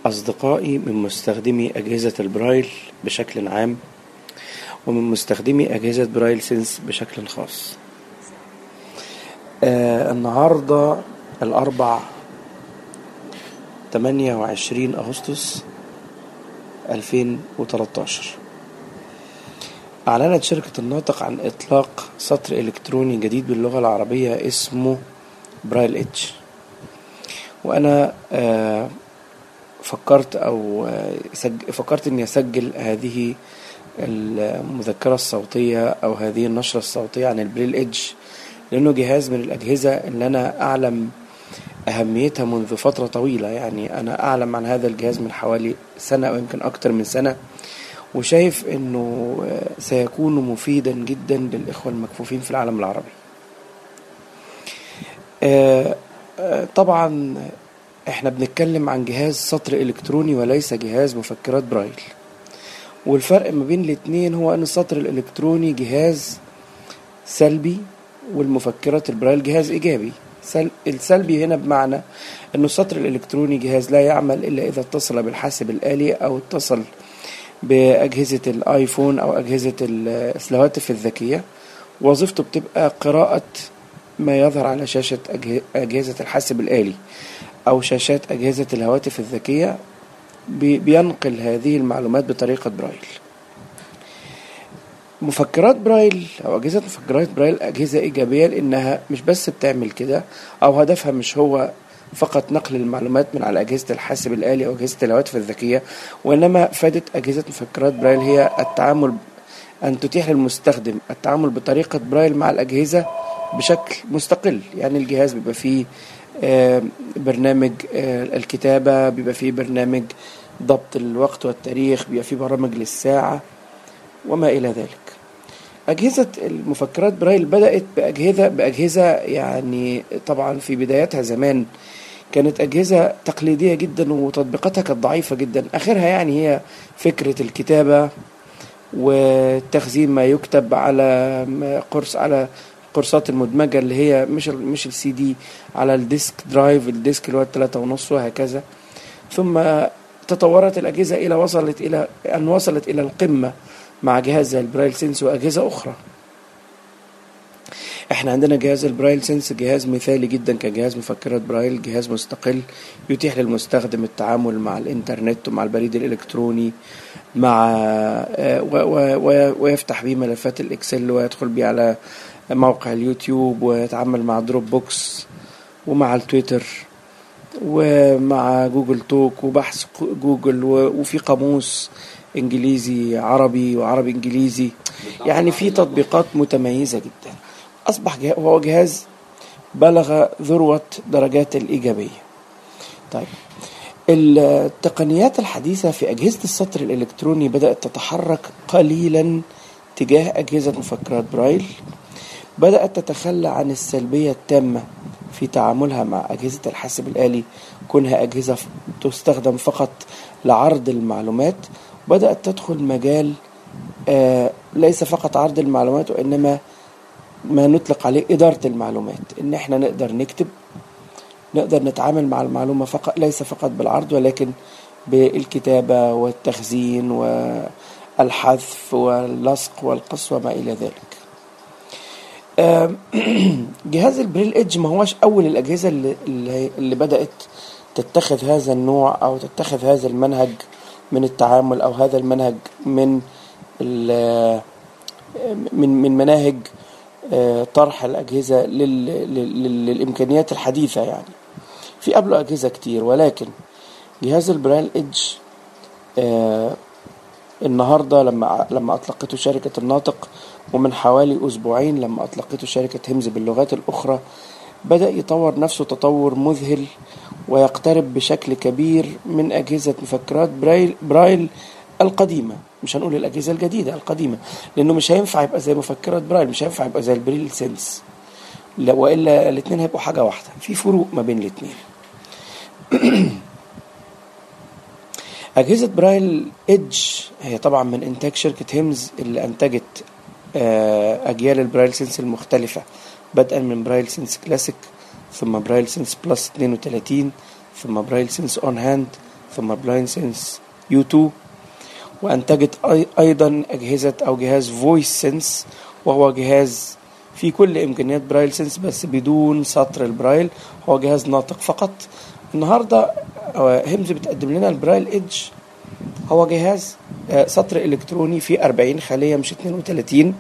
أصدقائي من مستخدمي أجهزة البرايل بشكل عام ومن مستخدمي أجهزة برايل سينس بشكل خاص آه النهاردة الأربع 28 أغسطس 2013 أعلنت شركة الناطق عن إطلاق سطر إلكتروني جديد باللغة العربية اسمه برايل إتش وأنا آه فكرت أو آه سج- فكرت إني أسجل هذه المذكرة الصوتية أو هذه النشرة الصوتية عن البريل إيدج لأنه جهاز من الأجهزة اللي أنا أعلم أهميتها منذ فترة طويلة يعني أنا أعلم عن هذا الجهاز من حوالي سنة أو يمكن أكتر من سنة وشايف أنه آه، سيكون مفيدا جدا للإخوة المكفوفين في العالم العربي آه، آه، طبعا احنا بنتكلم عن جهاز سطر إلكتروني وليس جهاز مفكرات برايل والفرق ما بين الاتنين هو أن السطر الإلكتروني جهاز سلبي والمفكرات البرايل جهاز إيجابي سل... السلبي هنا بمعنى أنه السطر الإلكتروني جهاز لا يعمل إلا إذا اتصل بالحاسب الآلي أو اتصل بأجهزة الآيفون أو أجهزة ال- الهواتف الذكية وظيفته بتبقى قراءة ما يظهر على شاشة أجه- أجهزة الحاسب الآلي أو شاشات أجهزة الهواتف الذكية بي- بينقل هذه المعلومات بطريقة برايل مفكرات برايل او اجهزه مفكرات برايل اجهزه ايجابيه لانها مش بس بتعمل كده او هدفها مش هو فقط نقل المعلومات من على اجهزه الحاسب الالي او اجهزه الهواتف الذكيه وانما فادت اجهزه مفكرات برايل هي التعامل ان تتيح للمستخدم التعامل بطريقه برايل مع الاجهزه بشكل مستقل يعني الجهاز بيبقى فيه آه، برنامج آه، الكتابه بيبقى فيه برنامج ضبط الوقت والتاريخ بيبقى فيه برامج للساعه وما إلى ذلك أجهزة المفكرات برايل بدأت بأجهزة بأجهزة يعني طبعا في بداياتها زمان كانت أجهزة تقليدية جدا وتطبيقاتها كانت ضعيفة جدا آخرها يعني هي فكرة الكتابة وتخزين ما يكتب على م- قرص على القرصات المدمجة اللي هي مش ال مش السي دي على الديسك درايف الديسك اللي هو التلاتة ونص وهكذا ثم تطورت الأجهزة إلى وصلت إلى أن وصلت إلى القمة مع جهاز زي البرايل سينس وأجهزة أخرى احنا عندنا جهاز البرايل سينس جهاز مثالي جدا كجهاز مفكرات برايل جهاز مستقل يتيح للمستخدم التعامل مع الانترنت ومع البريد الالكتروني مع آه، و- و- و- ويفتح بيه ملفات الاكسل ويدخل بيه على موقع اليوتيوب ويتعامل مع دروب بوكس ومع التويتر ومع جوجل توك وبحث جوجل و- وفي قاموس انجليزي عربي وعربي انجليزي يعني في تطبيقات متميزه جدا اصبح جه- هو جهاز بلغ ذروه درجات الايجابيه طيب التقنيات الحديثه في اجهزه السطر الالكتروني بدات تتحرك قليلا تجاه اجهزه مفكرات برايل بدأت تتخلى عن السلبية التامة في تعاملها مع أجهزة الحاسب الآلي كونها أجهزة ف- تستخدم فقط لعرض المعلومات بدأت تدخل مجال آه، ليس فقط عرض المعلومات وإنما ما نطلق عليه إدارة المعلومات إن إحنا نقدر نكتب نقدر نتعامل مع المعلومة فقط ليس فقط بالعرض ولكن بالكتابة والتخزين والحذف واللصق والقص وما إلى ذلك آم، جهاز البريل ايدج ما هوش اول الاجهزه اللي اللي اللي بدات تتخذ هذا النوع او تتخذ هذا المنهج من التعامل او هذا المنهج من ال- من من مناهج آه، طرح الاجهزه لل- لل- لل- للامكانيات الحديثه يعني في قبله اجهزه كتير ولكن جهاز البريل ايدج آه، النهارده لما لما اطلقته شركه الناطق ومن حوالي اسبوعين لما اطلقته شركه همز باللغات الاخرى بدا يطور نفسه تطور مذهل ويقترب بشكل كبير من اجهزه مفكرات برايل برايل القديمه مش هنقول الاجهزه الجديده القديمه لانه مش هينفع يبقى زي مفكرات برايل مش هينفع يبقى زي البريل سينس لا والا الاثنين هيبقوا حاجه واحده في فروق ما بين الاثنين أجهزة برايل إيدج هي طبعا من إنتاج شركة هيمز اللي أنتجت آه، أجيال البرايل سينس المختلفة بدءا من برايل سينس كلاسيك ثم برايل سينس بلس 32 ثم برايل سينس أون هاند ثم بلايند سنس يو 2 وأنتجت أي- أيضا أجهزة أو جهاز فويس سنس وهو جهاز فيه كل إمكانيات برايل سنس بس بدون سطر البرايل هو جهاز ناطق فقط النهاردة آه، هيمز بتقدم لنا البرايل إيدج هو جهاز آه، سطر إلكتروني فيه 40 خلية مش 32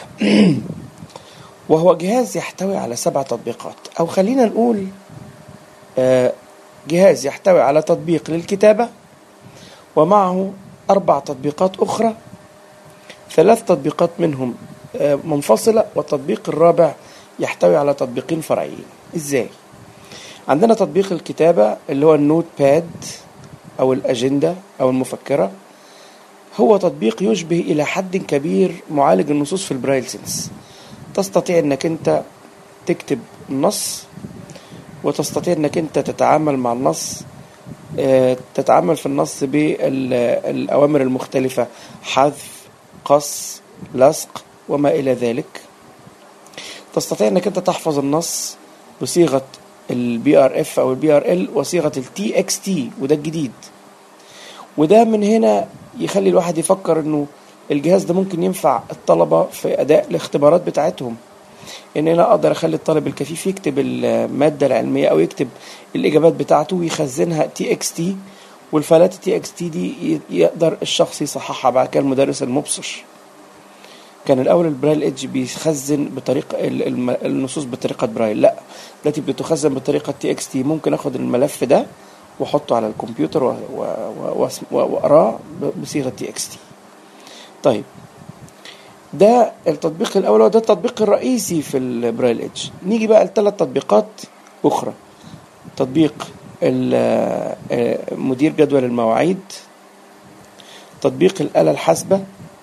وهو جهاز يحتوي على سبع تطبيقات أو خلينا نقول آه، جهاز يحتوي على تطبيق للكتابة ومعه أربع تطبيقات أخرى ثلاث تطبيقات منهم آه، منفصلة والتطبيق الرابع يحتوي على تطبيقين فرعيين إزاي؟ عندنا تطبيق الكتابة اللي هو النوت باد أو الأجندة أو المفكرة هو تطبيق يشبه إلى حد كبير معالج النصوص في البرايل سنس تستطيع أنك أنت تكتب النص وتستطيع أنك أنت تتعامل مع النص آه، تتعامل في النص بالأوامر المختلفة حذف قص لصق وما إلى ذلك تستطيع أنك أنت تحفظ النص بصيغة البي ار اف او البي ار ال وصيغه التي اكس تي وده الجديد وده من هنا يخلي الواحد يفكر انه الجهاز ده ممكن ينفع الطلبه في اداء الاختبارات بتاعتهم ان انا اقدر اخلي الطالب الكفيف يكتب الماده العلميه او يكتب الاجابات بتاعته ويخزنها تي اكس تي والفايلات التي اكس تي دي ي- يقدر الشخص يصححها بعد كده المدرس المبصر كان الاول البرايل ايدج بيخزن بطريقه ال- الم- النصوص بطريقه برايل لا دلوقتي بتخزن بطريقه تي اكس تي ممكن اخد الملف ده واحطه على الكمبيوتر و- و- و- وأسم- و- واقراه ب- بصيغه تي اكس تي طيب ده التطبيق الاول وده التطبيق الرئيسي في البرايل ايدج نيجي بقى لثلاث تطبيقات اخرى تطبيق ال- آه، مدير جدول المواعيد تطبيق الآلة الحاسبة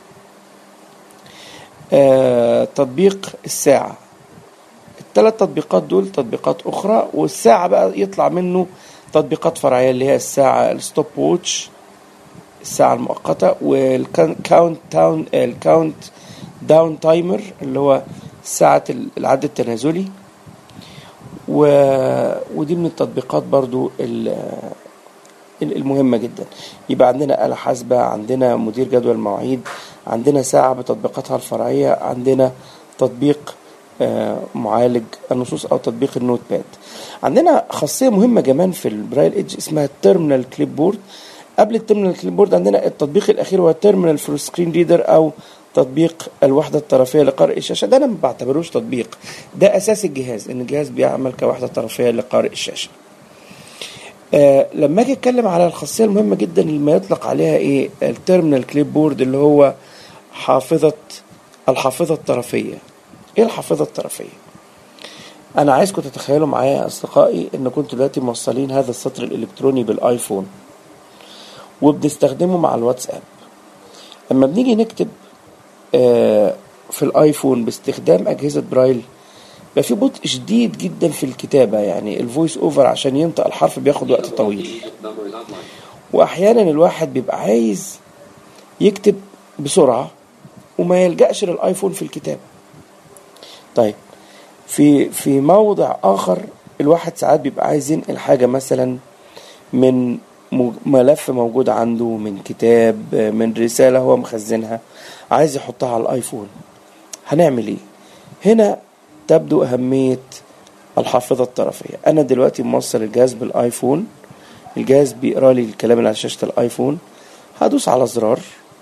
آه، تطبيق الساعة الثلاث تطبيقات دول تطبيقات أخرى والساعة بقى يطلع منه تطبيقات فرعية اللي هي الساعة الستوب ووتش الساعة المؤقتة والكاونت داون الكاونت داون تايمر اللي هو ساعة العد التنازلي و... ودي من التطبيقات برضو ال- المهمة جدا يبقى عندنا آلة حاسبة عندنا مدير جدول مواعيد عندنا ساعة بتطبيقاتها الفرعية عندنا تطبيق آه، معالج النصوص أو تطبيق النوت باد عندنا خاصية مهمة كمان في البرايل ايدج اسمها التيرمينال كليب بورد قبل التيرمينال كليب بورد عندنا التطبيق الأخير هو التيرمينال فور سكرين ريدر أو تطبيق الوحدة الطرفية لقارئ الشاشة ده أنا ما بعتبروش تطبيق ده أساس الجهاز إن الجهاز بيعمل كوحدة طرفية لقارئ الشاشة آه لما اجي اتكلم على الخاصيه المهمه جدا اللي ما يطلق عليها ايه التيرمينال كليب بورد اللي هو حافظه الحافظه الطرفيه ايه الحافظه الطرفيه انا عايزكم تتخيلوا معايا يا اصدقائي ان كنتوا دلوقتي موصلين هذا السطر الالكتروني بالايفون وبنستخدمه مع الواتساب لما بنيجي نكتب آه في الايفون باستخدام اجهزه برايل بقى في بطء شديد جدا في الكتابه يعني الفويس اوفر عشان ينطق الحرف بياخد وقت طويل واحيانا الواحد بيبقى عايز يكتب بسرعه وما يلجاش للايفون في الكتابه طيب في في موضع اخر الواحد ساعات بيبقى عايز ينقل حاجه مثلا من م- ملف موجود عنده من كتاب من رساله هو مخزنها عايز يحطها على الايفون هنعمل ايه هنا تبدو أهمية الحافظة الطرفية أنا دلوقتي موصل الجهاز بالآيفون الجهاز بيقرا لي الكلام اللي على شاشة الآيفون هدوس على زرار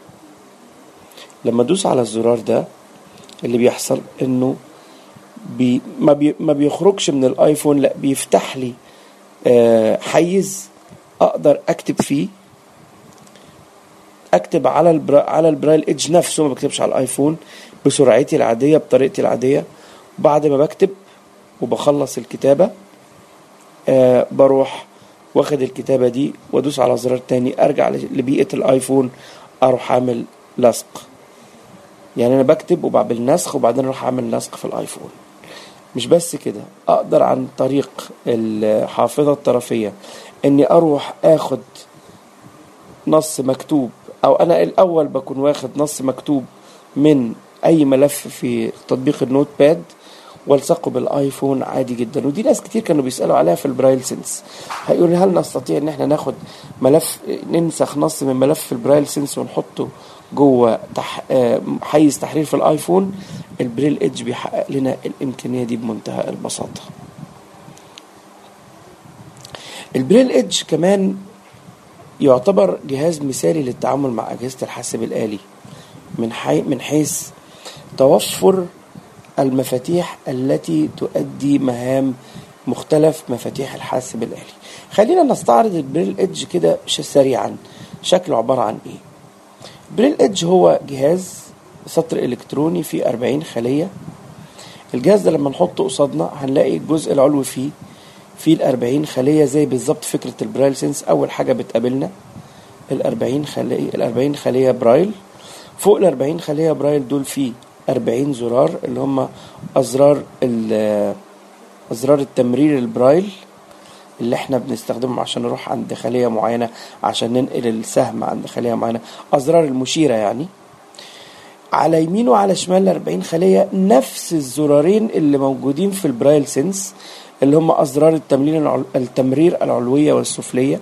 لما ادوس على الزرار ده اللي بيحصل انه بي ما, بي ما بيخرجش من الايفون لا بيفتح لي آه حيز اقدر اكتب فيه اكتب على البرا على البرايل ايدج نفسه ما بكتبش على الايفون بسرعتي العاديه بطريقتي العاديه بعد ما بكتب وبخلص الكتابه آه بروح واخد الكتابه دي وادوس على زرار تاني ارجع لبيئه الايفون اروح اعمل لصق يعني انا بكتب وبعمل نسخ وبعدين اروح اعمل لصق في الايفون مش بس كده اقدر عن طريق الحافظه الطرفيه اني اروح اخد نص مكتوب او انا الاول بكون واخد نص مكتوب من اي ملف في تطبيق النوت باد والصقه بالايفون عادي جدا ودي ناس كتير كانوا بيسالوا عليها في البرايل سنس هيقول هل نستطيع ان احنا ناخد ملف ننسخ نص من ملف البرايل سنس ونحطه جوه تح... آه، حيز تحرير في الايفون البريل ايدج بيحقق لنا الامكانيه دي بمنتهى البساطه البريل ايدج كمان يعتبر جهاز مثالي للتعامل مع اجهزه الحاسب الالي من حي... من حيث توفر المفاتيح التي تؤدي مهام مختلف مفاتيح الحاسب الآلي خلينا نستعرض البريل ايدج كده سريعا شكله عبارة عن ايه بريل ايدج هو جهاز سطر الكتروني فيه 40 خلية الجهاز ده لما نحطه قصادنا هنلاقي الجزء العلوي فيه فيه ال 40 خلية زي بالظبط فكرة البرايل سنس أول حاجة بتقابلنا ال 40 خلية ال 40 خلية برايل فوق ال 40 خلية برايل دول فيه 40 زرار اللي هم أزرار أزرار التمرير البرايل اللي احنا بنستخدمهم عشان نروح عند خلية معينة عشان ننقل السهم عند خلية معينة أزرار المشيرة يعني على يمين وعلى شمال 40 خلية نفس الزرارين اللي موجودين في البرايل سنس اللي هم أزرار التمرير التمرير العلوية والسفلية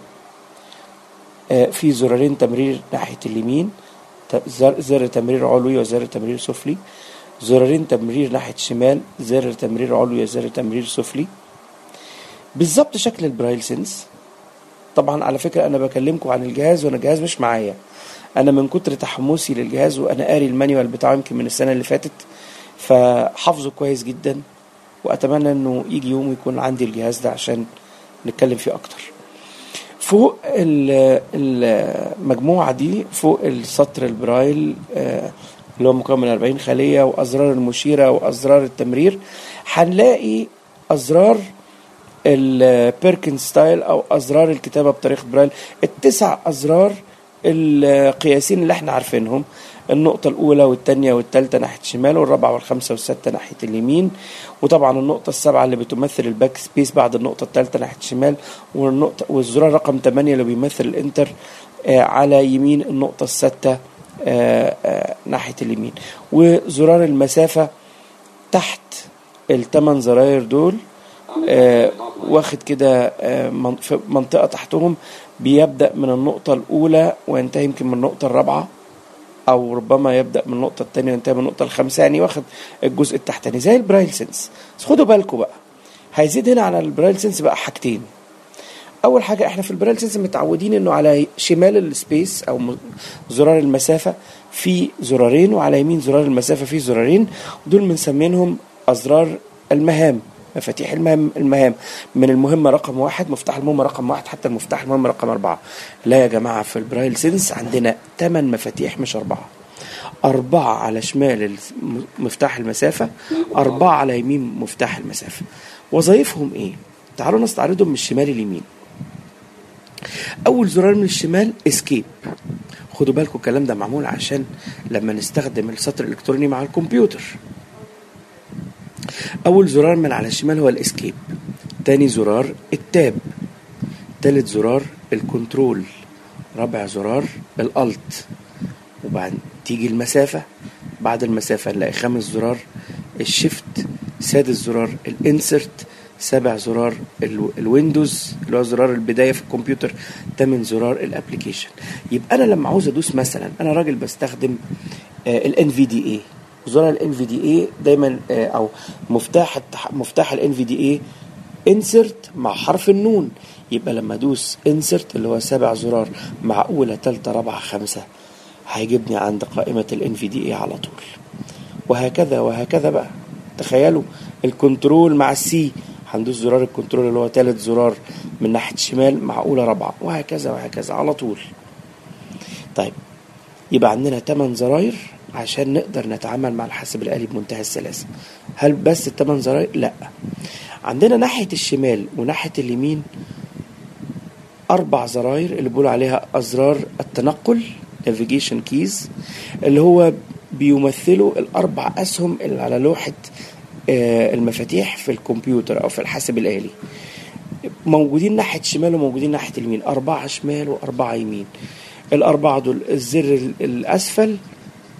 في زرارين تمرير ناحية اليمين زر تمرير علوي وزر تمرير سفلي زرارين تمرير ناحية الشمال زر تمرير علوي وزر تمرير سفلي بالظبط شكل البرايل سنس طبعا على فكرة أنا بكلمكم عن الجهاز وأنا الجهاز مش معايا أنا من كتر تحمسي للجهاز وأنا قاري المانيوال بتاعه يمكن من السنة اللي فاتت فحافظه كويس جدا وأتمنى إنه يجي يوم يكون عندي الجهاز ده عشان نتكلم فيه أكتر فوق المجموعة دي فوق السطر البرايل اللي هو مكون من 40 خلية وأزرار المشيرة وأزرار التمرير هنلاقي أزرار البيركن ستايل أو أزرار الكتابة بطريقة برايل التسع أزرار القياسين اللي احنا عارفينهم النقطة الأولى والثانية والثالثة ناحية الشمال والرابعة والخامسة والسادسة ناحية اليمين وطبعا النقطة السابعة اللي بتمثل الباك سبيس بعد النقطة الثالثة ناحية الشمال والنقطة والزرار رقم 8 اللي بيمثل الانتر آه على يمين النقطة السادسة آه آه ناحية اليمين وزرار المسافة تحت الثمان زراير دول واخد كده في منطقة تحتهم بيبدأ من النقطة الأولى وينتهي يمكن من النقطة الرابعة او ربما يبدا من النقطه الثانيه وينتهي من النقطه الخامسه يعني واخد الجزء التحتاني زي البرايل سنس بس خدوا بالكم بقى هيزيد هنا على البرايل سنس بقى حاجتين اول حاجه احنا في البرايل سنس متعودين انه على شمال السبيس او زرار المسافه في زرارين وعلى يمين زرار المسافه في زرارين ودول بنسمينهم ازرار المهام مفاتيح المهام المهام من المهمة رقم واحد مفتاح المهمة رقم واحد حتى المفتاح المهمة رقم أربعة لا يا جماعة في البرايل سنس عندنا ثمان مفاتيح مش أربعة أربعة على شمال مفتاح المسافة أربعة على يمين مفتاح المسافة وظائفهم إيه؟ تعالوا نستعرضهم من الشمال اليمين أول زرار من الشمال اسكيب خدوا بالكم الكلام ده معمول عشان لما نستخدم السطر الإلكتروني مع الكمبيوتر أول زرار من على الشمال هو الاسكيب تاني زرار التاب تالت زرار الكنترول رابع زرار الالت وبعد تيجي المسافة بعد المسافة نلاقي خامس زرار الشيفت سادس زرار الانسرت سابع زرار الويندوز اللي هو زرار البدايه في الكمبيوتر تامن زرار الابلكيشن يبقى انا لما عاوز ادوس مثلا انا راجل بستخدم الان في دي اي زرار الان في دي اي دايما او مفتاح مفتاح الان في دي اي انسرت مع حرف النون يبقى لما ادوس انسرت اللي هو سبع زرار مع اولى ثالثه رابعه خمسه هيجيبني عند قائمه الان في دي اي على طول وهكذا وهكذا بقى تخيلوا الكنترول مع السي هندوس زرار الكنترول اللي هو ثالث زرار من ناحيه الشمال مع اولى رابعه وهكذا وهكذا على طول طيب يبقى عندنا 8 زراير عشان نقدر نتعامل مع الحاسب الآلي بمنتهى السلاسة هل بس الثمان زراير؟ لا عندنا ناحية الشمال وناحية اليمين أربع زراير اللي بيقولوا عليها أزرار التنقل navigation keys اللي هو بيمثلوا الأربع أسهم اللي على لوحة المفاتيح في الكمبيوتر أو في الحاسب الآلي موجودين ناحية الشمال وموجودين ناحية اليمين أربعة شمال وأربعة يمين الأربعة دول الزر الأسفل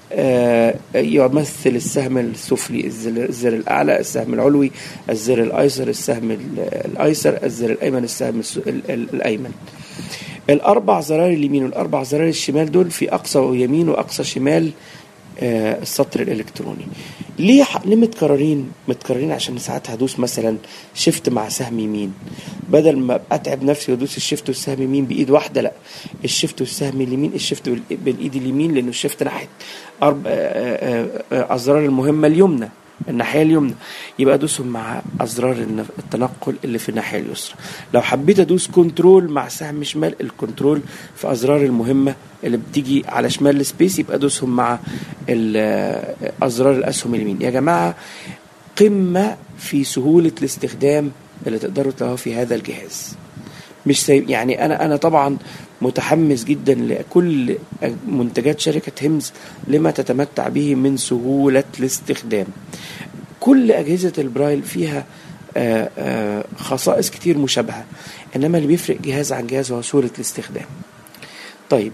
آه، يمثل السهم السفلي الزر الزر الأعلى السهم العلوي الزر الأيسر السهم ال- الأيسر الزر الأيمن السهم الس- ال- ال- الأيمن الأربع زرار اليمين والأربع زرار الشمال دول في أقصى يمين وأقصى شمال آه، السطر الالكتروني ليه ح- ليه متكررين متكررين عشان ساعات هدوس مثلا شيفت مع سهم يمين بدل ما أبقى اتعب نفسي وادوس الشيفت والسهم يمين بايد واحده لا الشيفت والسهم اليمين الشيفت بال- بالايد اليمين لانه الشيفت ناحيه أرب... آه، آه، آه، ازرار المهمه اليمنى الناحيه اليمنى يبقى ادوسهم مع ازرار الن- التنقل اللي في الناحيه اليسرى لو حبيت ادوس كنترول مع سهم شمال الكنترول في ازرار المهمه اللي بتيجي على شمال السبيس يبقى ادوسهم مع ال- ازرار الاسهم اليمين يا جماعه قمه في سهوله الاستخدام اللي تقدروا تلاقوها في هذا الجهاز مش سايب يعني انا انا طبعا متحمس جدا لكل منتجات شركه هيمز لما تتمتع به من سهوله الاستخدام كل اجهزه البرايل فيها آه، آه، خصائص كتير مشابهه انما اللي بيفرق جهاز عن جهاز هو سهوله الاستخدام طيب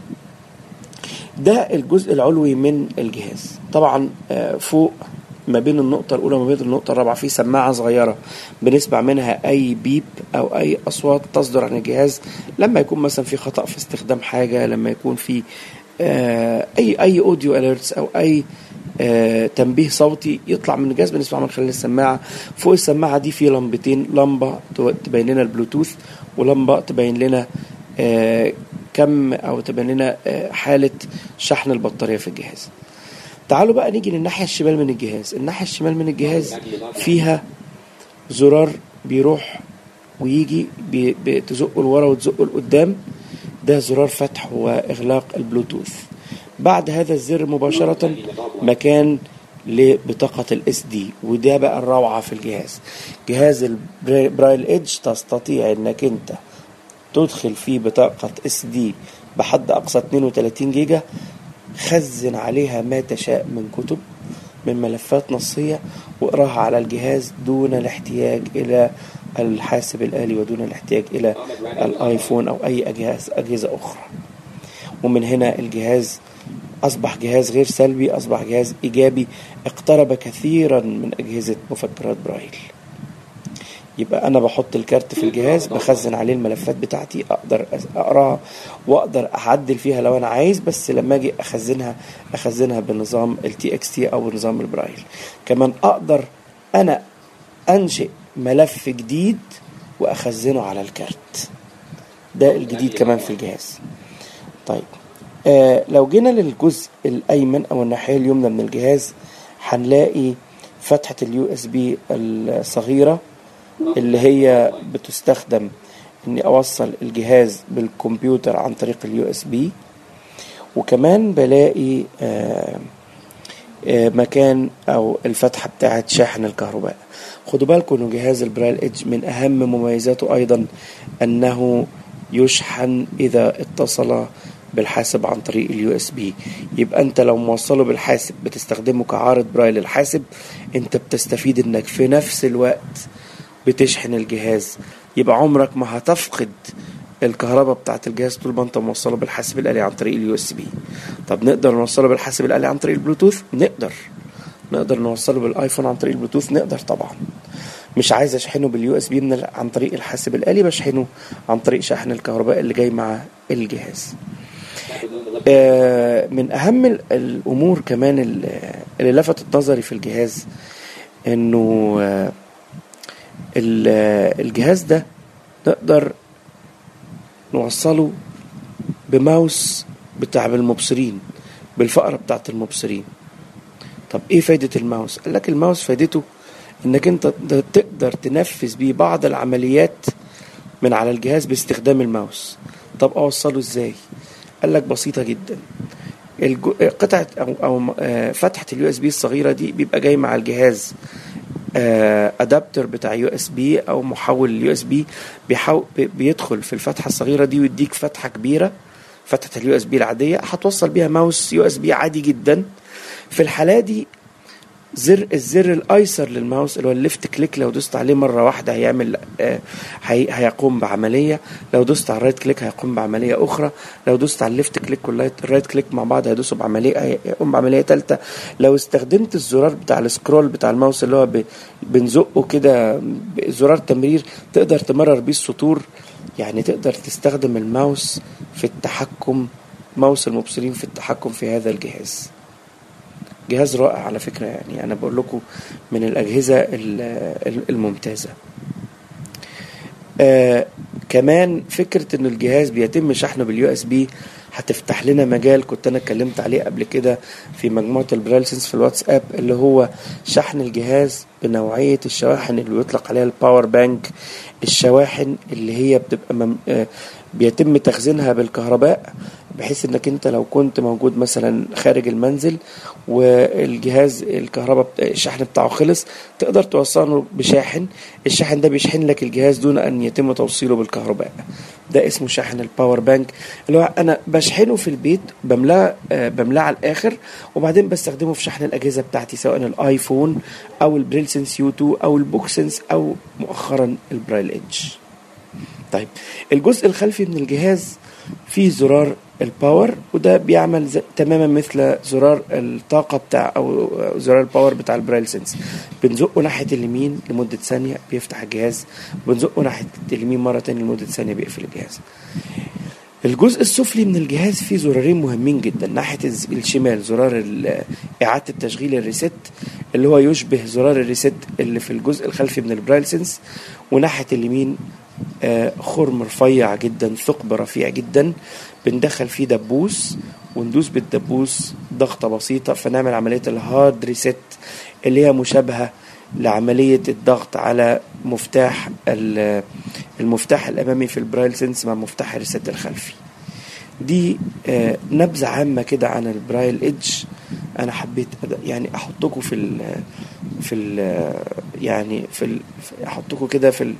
ده الجزء العلوي من الجهاز طبعا آه، فوق ما بين النقطة الأولى وما بين النقطة الرابعة في سماعة صغيرة بنسمع منها أي بيب أو أي أصوات تصدر عن الجهاز لما يكون مثلا في خطأ في استخدام حاجة لما يكون في آه، أي أي أوديو أليرتس أو أي آه، تنبيه صوتي يطلع من الجهاز بنسمعه من خلال السماعة فوق السماعة دي في لمبتين لمبة تو- تبين لنا البلوتوث ولمبة تبين لنا آه، كم أو تبين لنا آه، حالة شحن البطارية في الجهاز تعالوا بقى نيجي للناحية الشمال من الجهاز الناحية الشمال من الجهاز فيها زرار بيروح ويجي بي- بتزقه لورا وتزقه لقدام ده زرار فتح واغلاق البلوتوث بعد هذا الزر مباشرة مكان لبطاقة الاس دي وده بقى الروعة في الجهاز جهاز البرايل ايدج تستطيع انك انت تدخل فيه بطاقة اس دي بحد اقصى 32 جيجا خزن عليها ما تشاء من كتب من ملفات نصية واقراها على الجهاز دون الاحتياج إلى الحاسب الآلي ودون الاحتياج إلى الآيفون أو أي أجهزة, أجهزة أخرى ومن هنا الجهاز أصبح جهاز غير سلبي أصبح جهاز إيجابي اقترب كثيرا من أجهزة مفكرات برايل يبقى انا بحط الكارت في الجهاز بخزن عليه الملفات بتاعتي اقدر أس- اقراها واقدر اعدل فيها لو انا عايز بس لما اجي اخزنها اخزنها بنظام التي اكس تي او بنظام البرايل كمان اقدر انا انشئ ملف جديد واخزنه على الكارت ده الجديد كمان في الجهاز طيب آه لو جينا للجزء الايمن او الناحيه اليمنى من الجهاز هنلاقي فتحه اليو اس بي الصغيره اللي هي بتستخدم اني اوصل الجهاز بالكمبيوتر عن طريق اليو اس بي وكمان بلاقي آه آه مكان او الفتحه بتاعه شاحن الكهرباء خدوا بالكم ان جهاز البرايل ايدج من اهم مميزاته ايضا انه يشحن اذا اتصل بالحاسب عن طريق اليو اس بي يبقى انت لو موصله بالحاسب بتستخدمه كعارض برايل الحاسب انت بتستفيد انك في نفس الوقت بتشحن الجهاز يبقى عمرك ما هتفقد الكهرباء بتاعت الجهاز طول ما انت موصله بالحاسب الالي عن طريق اليو اس بي طب نقدر نوصله بالحاسب الالي عن طريق البلوتوث نقدر نقدر نوصله بالايفون عن طريق البلوتوث نقدر طبعا مش عايز اشحنه باليو اس بي من عن طريق الحاسب الالي بشحنه عن طريق شحن الكهرباء اللي جاي مع الجهاز آه، من اهم ال- الامور كمان ال- اللي لفتت نظري في الجهاز انه آه، ال- آه، الجهاز ده نقدر نوصله بماوس بتاع المبصرين بالفقرة بتاعت المبصرين طب ايه فايدة الماوس قال لك الماوس فايدته انك انت ت- تقدر تنفذ بيه بعض العمليات من على الجهاز باستخدام الماوس طب اوصله ازاي قال لك بسيطة جدا الجو... قطعة او او آه، فتحة اليو اس بي الصغيرة دي بيبقى جاي مع الجهاز ادابتر بتاع يو اس بي او محول اليو اس بي بيدخل في الفتحة الصغيرة دي ويديك فتحة كبيرة فتحة اليو اس بي العادية هتوصل بيها ماوس يو اس بي عادي جدا في الحالة دي زر الزر الايسر للماوس اللي هو الليفت كليك لو دوست عليه مره واحده هيعمل آه هي هيقوم بعمليه لو دوست على الرايت كليك هيقوم بعمليه اخرى لو دوست على الليفت كليك والرايت كليك مع بعض هيدوسوا بعمليه هيقوم بعمليه ثالثه لو استخدمت الزرار بتاع السكرول بتاع الماوس اللي هو بنزقه كده زرار تمرير تقدر تمرر بيه السطور يعني تقدر تستخدم الماوس في التحكم ماوس المبصرين في التحكم في هذا الجهاز جهاز رائع على فكرة يعني أنا بقول لكم من الأجهزة الممتازة آه كمان فكرة إن الجهاز بيتم شحنه باليو اس بي هتفتح لنا مجال كنت انا اتكلمت عليه قبل كده في مجموعه البرالسنس في الواتساب اللي هو شحن الجهاز بنوعيه الشواحن اللي بيطلق عليها الباور بانك الشواحن اللي هي بتبقى مم... بيتم تخزينها بالكهرباء بحيث انك انت لو كنت موجود مثلا خارج المنزل والجهاز الكهرباء الشحن بتاعه خلص تقدر توصله بشاحن الشاحن ده بيشحن لك الجهاز دون ان يتم توصيله بالكهرباء ده اسمه شاحن الباور بانك اللي هو انا بشحنه في البيت بملاه بملاه على الاخر وبعدين بستخدمه في شحن الاجهزه بتاعتي سواء الايفون او البريل سنس يو 2 او البوكسنس او مؤخرا البرايل ايدج طيب الجزء الخلفي من الجهاز فيه زرار الباور وده بيعمل تماما مثل زرار الطاقه بتاع او زرار الباور بتاع البرايل سنس بنزقه ناحيه اليمين لمده ثانيه بيفتح الجهاز بنزقه ناحيه اليمين مره تانية لمده ثانيه بيقفل الجهاز الجزء السفلي من الجهاز فيه زرارين مهمين جدا ناحيه الشمال زرار اعاده التشغيل الريست اللي هو يشبه زرار الريست اللي في الجزء الخلفي من البرايل سنس وناحيه اليمين خرم رفيع جدا ثقب رفيع جدا بندخل فيه دبوس وندوس بالدبوس ضغطة بسيطة فنعمل عملية الهارد ريست اللي هي مشابهة لعملية الضغط على مفتاح المفتاح الأمامي في البرايل سنس مع مفتاح الريست الخلفي دي نبذة عامة كده عن البرايل ايدج أنا حبيت يعني أحطكم في ال في ال يعني في ال أحطكم كده في ال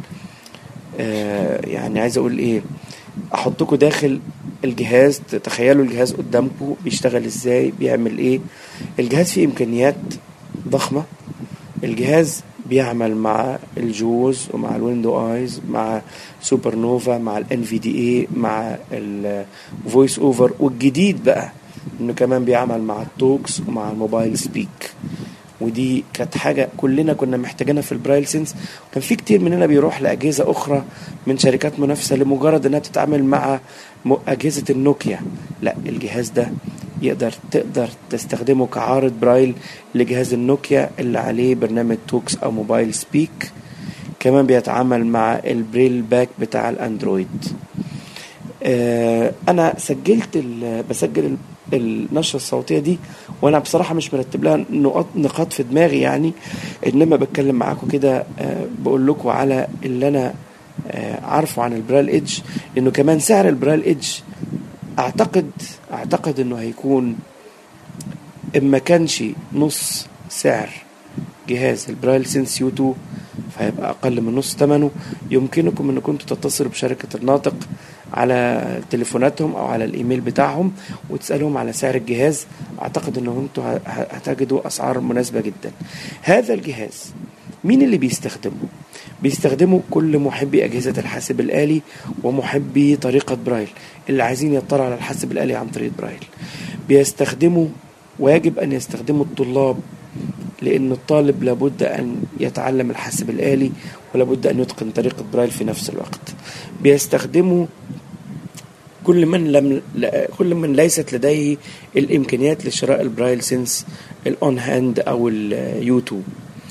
يعني عايز اقول ايه احطكم داخل الجهاز تتخيلوا الجهاز قدامكم بيشتغل ازاي بيعمل ايه الجهاز فيه امكانيات ضخمه الجهاز بيعمل مع الجوز ومع الويندو ايز مع سوبر نوفا مع الان في دي اي مع الفويس اوفر والجديد بقى انه كمان بيعمل مع التوكس ومع الموبايل سبيك ودي كانت حاجة كلنا كنا محتاجينها في البرايل سينس كان في كتير مننا بيروح لأجهزة أخرى من شركات منافسة لمجرد إنها بتتعامل مع أجهزة النوكيا لا الجهاز ده يقدر تقدر تستخدمه كعارض برايل لجهاز النوكيا اللي عليه برنامج توكس أو موبايل سبيك كمان بيتعامل مع البريل باك بتاع الأندرويد آه أنا سجلت بسجل النشرة الصوتية دي وانا بصراحة مش مرتب لها نقاط نقاط في دماغي يعني انما بتكلم معاكم كده بقول لكم على اللي انا عارفه عن البرال ايدج لانه كمان سعر البرال ايدج اعتقد اعتقد انه هيكون ان ما كانش نص سعر جهاز البرايل سينس يو 2 فهيبقى اقل من نص ثمنه يمكنكم انكم تتصلوا بشركة الناطق على تليفوناتهم او على الايميل بتاعهم وتسالهم على سعر الجهاز اعتقد انهم انتوا هتجدوا اسعار مناسبه جدا هذا الجهاز مين اللي بيستخدمه بيستخدمه كل محبي اجهزه الحاسب الالي ومحبي طريقه برايل اللي عايزين يطلعوا على الحاسب الالي عن طريق برايل بيستخدمه ويجب ان يستخدمه الطلاب لأن الطالب لابد أن يتعلم الحاسب الآلي ولابد أن يتقن طريقة برايل في نفس الوقت بيستخدمه كل من لم كل من ليست لديه الامكانيات لشراء البرايل سينس الاون هاند او اليوتيوب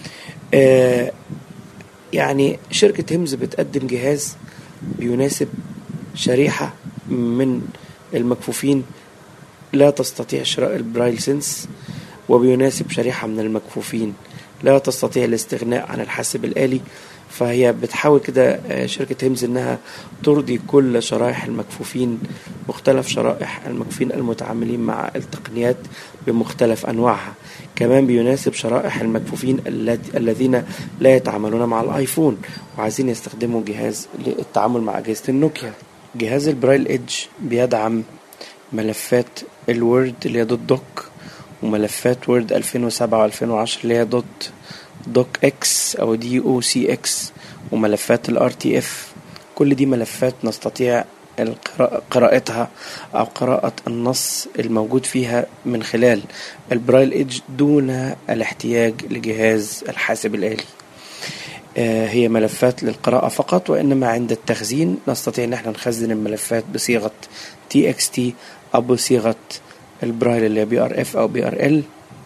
آه يعني شركة همز بتقدم جهاز بيناسب شريحة من المكفوفين لا تستطيع شراء البرايل سينس وبيناسب شريحة من المكفوفين لا تستطيع الاستغناء عن الحاسب الآلي فهي بتحاول كده شركة هيمز انها ترضي كل شرائح المكفوفين مختلف شرائح المكفوفين المتعاملين مع التقنيات بمختلف انواعها كمان بيناسب شرائح المكفوفين الذين لا يتعاملون مع الايفون وعايزين يستخدموا جهاز للتعامل مع اجهزة النوكيا جهاز البرايل ايدج بيدعم ملفات الوورد اللي هي دوت دوك وملفات وورد 2007 و2010 اللي هي دوت دوك اكس او دي او سي اكس وملفات الار تي اف كل دي ملفات نستطيع قراءتها أو قراءة النص الموجود فيها من خلال البرايل إيدج دون الاحتياج لجهاز الحاسب الآلي آه، هي ملفات للقراءة فقط وإنما عند التخزين نستطيع أن احنا نخزن الملفات بصيغة TXT أو بصيغة البرايل اللي هي بي ار اف او بي ار ال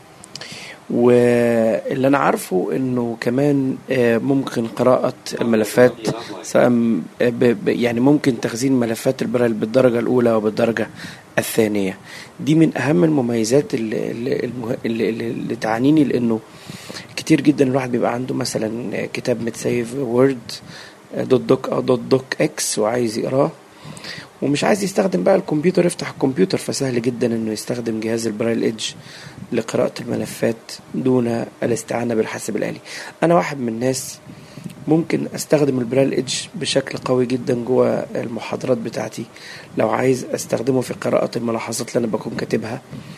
واللي انا عارفه انه كمان آه، ممكن قراءة الملفات سواء يعني ممكن تخزين ملفات البرايل بالدرجة الاولى وبالدرجة الثانية دي من اهم المميزات اللي, اللي, اللي, اللي تعنيني لانه كتير جدا الواحد بيبقى عنده مثلا كتاب متسيف وورد دوت دوك او دوت دوك اكس وعايز يقراه ومش عايز يستخدم بقى الكمبيوتر يفتح الكمبيوتر فسهل جدا انه يستخدم جهاز البرايل ايدج لقراءة الملفات دون الاستعانة بالحاسب الآلي أنا واحد من الناس ممكن استخدم البرايل ايدج بشكل قوي جدا جوه المحاضرات بتاعتي لو عايز استخدمه في قراءة الملاحظات اللي انا بكون كاتبها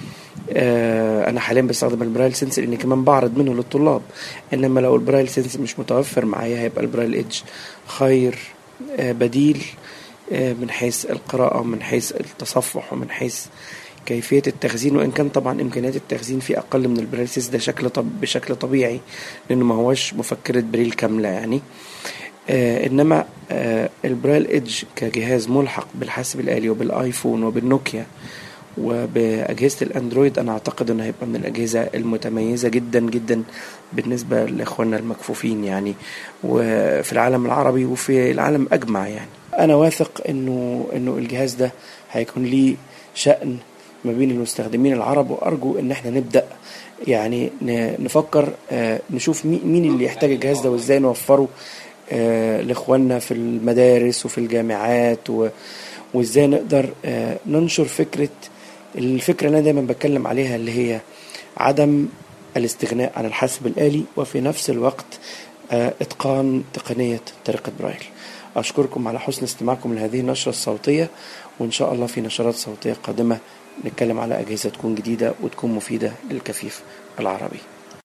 آه انا حاليا بستخدم البرايل سنس لاني كمان بعرض منه للطلاب انما لو البرايل سنس مش متوفر معايا هيبقى البرايل ايدج خير آه بديل آه، من حيث القراءة ومن حيث التصفح ومن حيث كيفية التخزين وإن كان طبعا إمكانيات التخزين في أقل من البريلسيس ده شكل طب بشكل طبيعي لأنه ما هوش مفكرة بريل كاملة يعني آه إنما آه البرايل إيدج كجهاز ملحق بالحاسب الآلي وبالآيفون وبالنوكيا وبأجهزة الأندرويد أنا أعتقد أنه هيبقى من الأجهزة المتميزة جدا جدا بالنسبة لإخواننا المكفوفين يعني وفي العالم العربي وفي العالم أجمع يعني انا واثق انه انه الجهاز ده هيكون ليه شأن ما بين المستخدمين العرب وارجو ان احنا نبدا يعني نفكر آه، نشوف مين اللي يحتاج الجهاز ده وازاي نوفره آه، لاخواننا في المدارس وفي الجامعات وازاي نقدر آه، ننشر فكره الفكره اللي انا دايما بتكلم عليها اللي هي عدم الاستغناء عن الحاسب الآلي وفي نفس الوقت إتقان تقنية طريقة برايل أشكركم على حسن استماعكم لهذه النشرة الصوتية وإن شاء الله في نشرات صوتية قادمة نتكلم على أجهزة تكون جديدة وتكون مفيدة للكفيف العربي